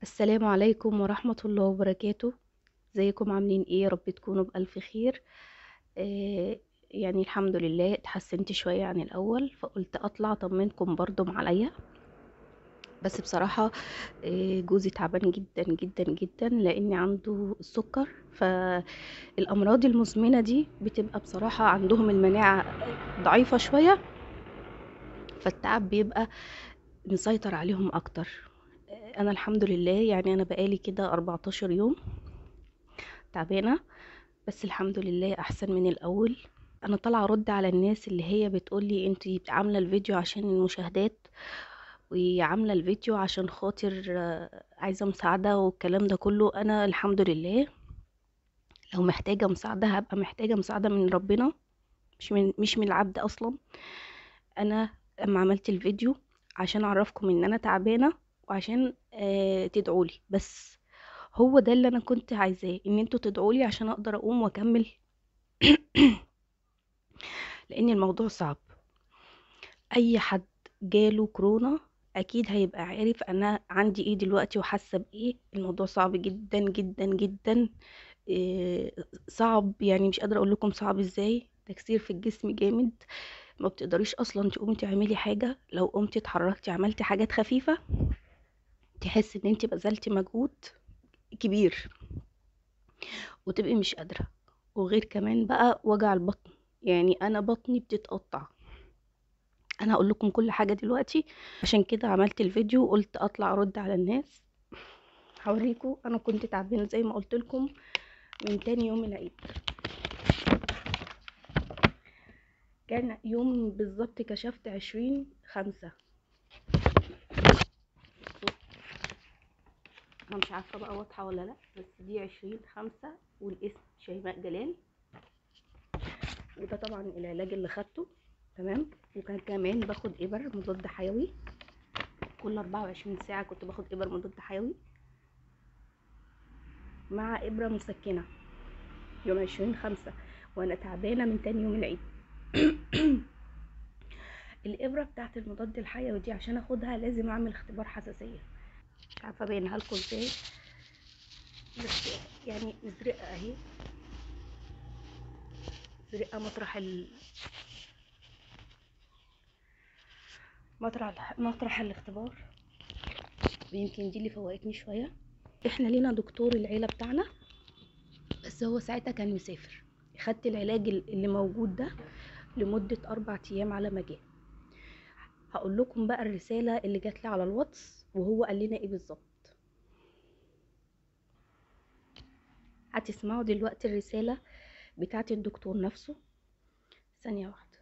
السلام عليكم ورحمة الله وبركاته ازيكم عاملين ايه يا رب تكونوا بألف خير آه يعني الحمد لله اتحسنت شوية عن الأول فقلت أطلع أطمنكم برضو عليا بس بصراحة آه جوزي تعبان جدا جدا جدا لأن عنده السكر فالأمراض المزمنة دي بتبقى بصراحة عندهم المناعة ضعيفة شوية فالتعب بيبقى مسيطر عليهم أكتر آه، أنا الحمد لله يعني أنا بقالي كده 14 يوم تعبانة بس الحمد لله احسن من الاول انا طالعه ارد على الناس اللي هي بتقولي انتي عامله الفيديو عشان المشاهدات وعامله الفيديو عشان خاطر آه، عايزه مساعده والكلام ده كله انا الحمد لله لو محتاجه مساعده هبقى محتاجه مساعده من ربنا مش من مش من العبد اصلا انا اما عملت الفيديو عشان اعرفكم ان انا تعبانه وعشان آه تدعولي بس هو ده اللي انا كنت عايزاه ان انتوا تدعولي عشان اقدر اقوم واكمل لان الموضوع صعب اي حد جاله كورونا اكيد هيبقى عارف انا عندي ايه دلوقتي وحاسه بايه الموضوع صعب جدا جدا جدا إيه صعب يعني مش قادره اقول لكم صعب ازاي تكسير في الجسم جامد ما بتقدريش اصلا تقومي تعملي حاجه لو قمتي اتحركتي عملتي حاجات خفيفه تحسي ان انت بذلتي مجهود كبير وتبقي مش قادره وغير كمان بقى وجع البطن يعني انا بطني بتتقطع انا هقول لكم كل حاجه دلوقتي عشان كده عملت الفيديو وقلت اطلع ارد على الناس هوريكم انا كنت تعبانه زي ما قلت لكم من تاني يوم العيد كان يوم بالظبط كشفت عشرين خمسة انا مش عارفه بقى واضحه ولا لا بس دي عشرين خمسة والاسم شيماء جلال وده طبعا العلاج اللي خدته تمام وكان كمان باخد ابر مضاد حيوي كل 24 ساعه كنت باخد ابر مضاد حيوي مع ابره مسكنه يوم 20 خمسة وانا تعبانه من تاني يوم العيد الابره بتاعت المضاد الحيوي دي عشان اخدها لازم اعمل اختبار حساسيه مش عارفه ابينها لكم ازاي بس يعني مزرقه اهي مزرقه مطرح ال مطرح مطرح الاختبار ويمكن دي اللي فوقتني شويه احنا لينا دكتور العيله بتاعنا بس هو ساعتها كان مسافر خدت العلاج اللي موجود ده لمده اربع ايام على ما جه هقول لكم بقى الرساله اللي جات لي على الواتس وهو قال لنا ايه بالظبط هتسمعوا دلوقتي الرساله بتاعت الدكتور نفسه ثانيه واحده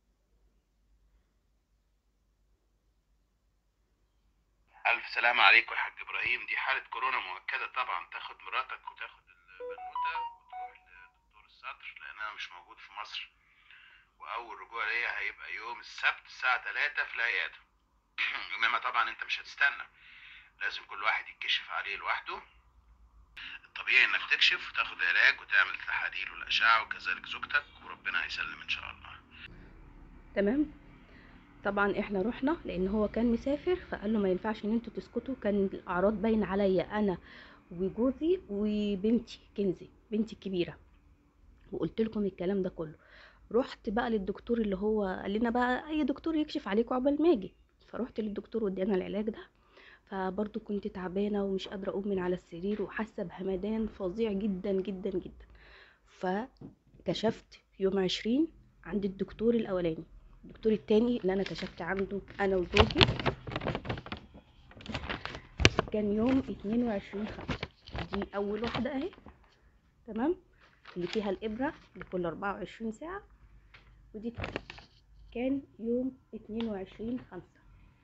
ألف سلام عليكم يا حاج إبراهيم دي حالة كورونا مؤكدة طبعا تاخد مراتك وتاخد البنوتة وتروح لدكتور الصدر لأن أنا مش موجود في مصر وأول رجوع ليا هيبقى يوم السبت الساعة 3 في العيادة إنما طبعا أنت مش هتستنى لازم كل واحد يتكشف عليه لوحده الطبيعي إنك تكشف وتاخد علاج وتعمل التحاليل والأشعة وكذلك زوجتك وربنا هيسلم إن شاء الله تمام طبعا احنا رحنا لان هو كان مسافر فقال له ما ينفعش ان انتوا تسكتوا كان الاعراض باينه عليا انا وجوزي وبنتي كنزي بنتي الكبيره وقلت لكم الكلام ده كله رحت بقى للدكتور اللي هو قال لنا بقى اي دكتور يكشف عليكم عقبال ما اجي فرحت للدكتور وادانا العلاج ده فبرضو كنت تعبانه ومش قادره اقوم من على السرير وحاسه بهمدان فظيع جدا جدا جدا فكشفت يوم عشرين عند الدكتور الاولاني الدكتور التاني اللي انا كشفت عنده انا وزوجي كان يوم اتنين وعشرين خمسة دي اول واحدة اهي تمام اللي فيها الابرة لكل اربعة وعشرين ساعة ودي التانية كان يوم اتنين وعشرين خمسة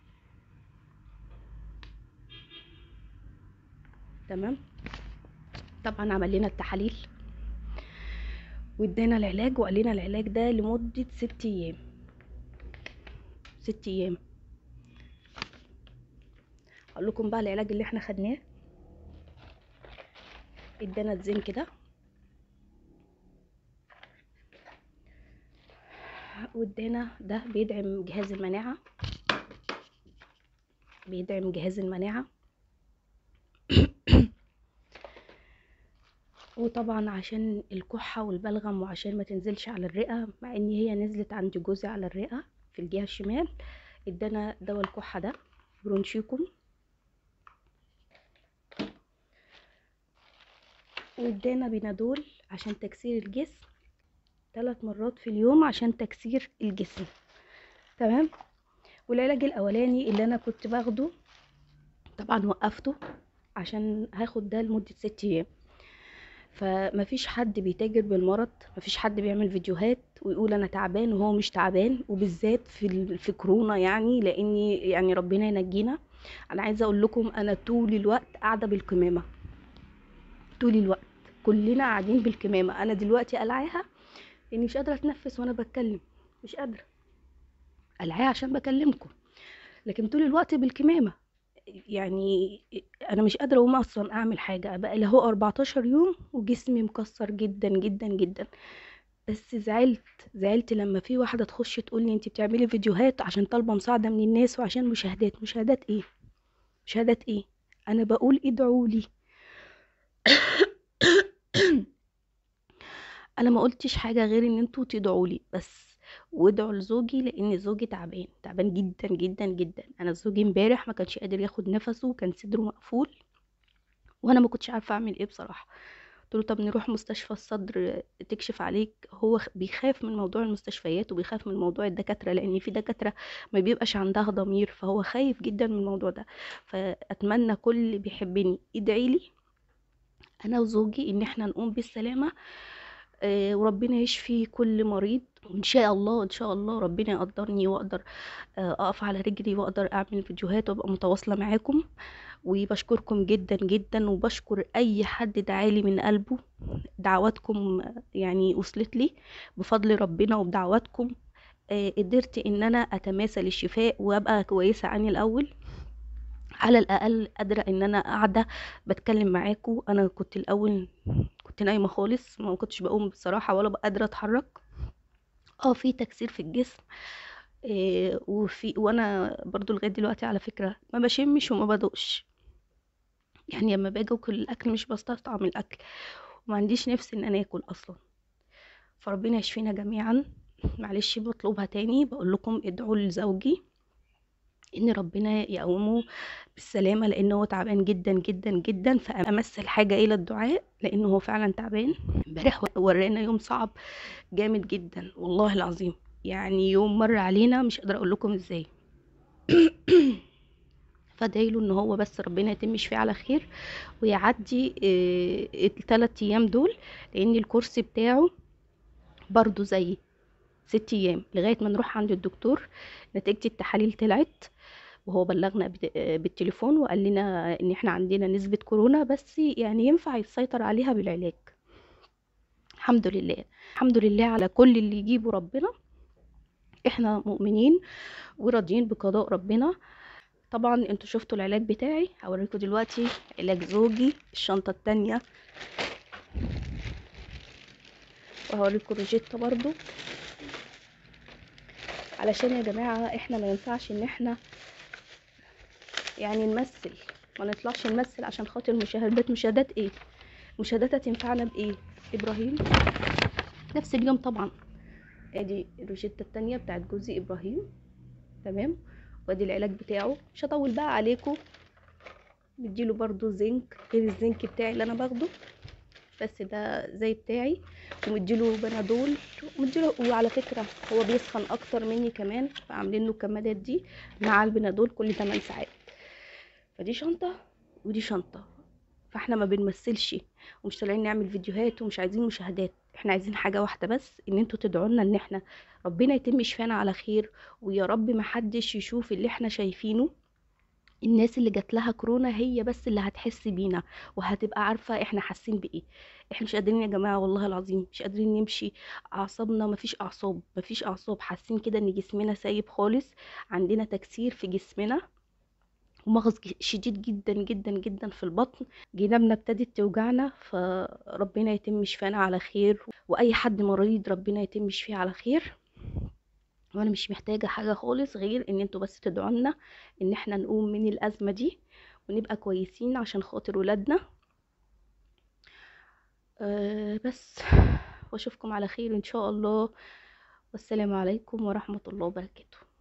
تمام طبعا عمل لنا التحاليل وادانا العلاج وقال لنا العلاج ده لمدة ست ايام ست ايام اقول لكم بقى العلاج اللي احنا خدناه ادانا الزنك ده وادانا ده بيدعم جهاز المناعة بيدعم جهاز المناعة وطبعا عشان الكحة والبلغم وعشان ما تنزلش على الرئة مع ان هي نزلت عند جوزي على الرئة في الجهة الشمال ادانا دواء الكحة ده برونشيكم وادانا بنادول عشان تكسير الجسم ثلاث مرات في اليوم عشان تكسير الجسم تمام والعلاج الاولاني اللي انا كنت باخده طبعا وقفته عشان هاخد ده لمدة ست ايام فمفيش حد بيتاجر بالمرض مفيش حد بيعمل فيديوهات ويقول انا تعبان وهو مش تعبان وبالذات في ال- في كورونا يعني لاني يعني ربنا ينجينا انا عايزه اقول لكم انا طول الوقت قاعده بالكمامه طول الوقت كلنا قاعدين بالكمامه انا دلوقتي قلعاها لاني مش قادره اتنفس وانا بتكلم مش قادره قلعاها عشان بكلمكم لكن طول الوقت بالكمامه يعني انا مش قادره اقوم اصلا اعمل حاجه بقى اللي هو 14 يوم وجسمي مكسر جدا جدا جدا بس زعلت زعلت لما في واحده تخش تقول لي انت بتعملي فيديوهات عشان طالبه مساعده من الناس وعشان مشاهدات مشاهدات ايه مشاهدات ايه انا بقول ادعوا لي انا ما قلتش حاجه غير ان انتوا تدعوا لي بس وادعوا لزوجي لان زوجي تعبان تعبان جدا جدا جدا انا زوجي امبارح ما كانش قادر ياخد نفسه وكان صدره مقفول وانا ما كنتش عارفه اعمل ايه بصراحه قلت له طب نروح مستشفى الصدر تكشف عليك هو خ- بيخاف من موضوع المستشفيات وبيخاف من موضوع الدكاتره لان في دكاتره ما بيبقاش عندها ضمير فهو خايف جدا من الموضوع ده فاتمنى كل اللي بيحبني يدعي لي انا وزوجي ان احنا نقوم بالسلامه آه، وربنا يشفي كل مريض وان شاء الله ان شاء الله ربنا يقدرني واقدر آه، اقف على رجلي واقدر اعمل فيديوهات وابقى متواصله معاكم وبشكركم جدا جدا وبشكر اي حد دعالي من قلبه دعواتكم آه، يعني وصلت لي بفضل ربنا وبدعواتكم آه، قدرت ان انا اتماثل الشفاء وابقى كويسه عني الاول على الاقل قادره ان انا قاعده بتكلم معاكم انا كنت الاول كنت نايمه خالص ما كنتش بقوم بصراحه ولا بقى قادره اتحرك اه في تكسير في الجسم إيه وفي وانا برضو لغايه دلوقتي على فكره ما بشمش وما بدوقش يعني لما باجي اكل الاكل مش بستطعم الاكل وما عنديش نفس ان انا اكل اصلا فربنا يشفينا جميعا معلش بطلبها تاني بقول لكم ادعوا لزوجي ان ربنا يقومه بالسلامه لانه هو تعبان جدا جدا جدا فامثل حاجه الى الدعاء لانه هو فعلا تعبان امبارح ورانا يوم صعب جامد جدا والله العظيم يعني يوم مر علينا مش قادره اقول لكم ازاي فادعيله ان هو بس ربنا يتم يشفيه على خير ويعدي آه، الثلاث ايام دول لان الكورس بتاعه برضو زي ست ايام لغايه ما نروح عند الدكتور نتيجه التحاليل طلعت وهو بلغنا بت- آه، بالتليفون وقال لنا ان احنا عندنا نسبه كورونا بس يعني ينفع يسيطر عليها بالعلاج الحمد لله الحمد لله على كل اللي يجيبه ربنا احنا مؤمنين وراضيين بقضاء ربنا طبعا انتوا شفتوا العلاج بتاعي هوريكم دلوقتي علاج زوجي الشنطة التانية وهوريكم روجيتا برضو علشان يا جماعة احنا ما ينفعش ان احنا يعني نمثل ما نطلعش نمثل عشان خاطر مشاهدات مشاهدات ايه مشاهدات هتنفعنا بايه ابراهيم نفس اليوم طبعا ادي الروجيتا التانية بتاعت جوزي ابراهيم تمام وادي العلاج بتاعه مش هطول بقى عليكم مديله برضو زنك غير الزنك بتاعي اللي انا باخده بس ده زي بتاعي ومديله بنادول ومديله وعلى فكرة هو بيسخن اكتر مني كمان فعاملين له الكمادات دي مع البنادول كل 8 ساعات فدي شنطة ودي شنطة فاحنا ما بنمثلش ومش طالعين نعمل فيديوهات ومش عايزين مشاهدات احنا عايزين حاجة واحدة بس ان انتوا تدعوا لنا ان احنا ربنا يتم شفانا على خير ويا رب محدش يشوف اللي احنا شايفينه الناس اللي جات لها كورونا هي بس اللي هتحس بينا وهتبقى عارفة احنا حاسين بايه احنا مش قادرين يا جماعة والله العظيم مش قادرين نمشي اعصابنا مفيش اعصاب مفيش اعصاب حاسين كده ان جسمنا سايب خالص عندنا تكسير في جسمنا ومغص ج- شديد جدا جدا جدا في البطن جنابنا ابتدت توجعنا فربنا يتم شفانا على خير واي حد مريض ربنا يتم شفيه على خير وانا مش محتاجه حاجه خالص غير ان انتوا بس تدعوا لنا ان احنا نقوم من الازمه دي ونبقى كويسين عشان خاطر ولادنا أه بس واشوفكم على خير ان شاء الله والسلام عليكم ورحمة الله وبركاته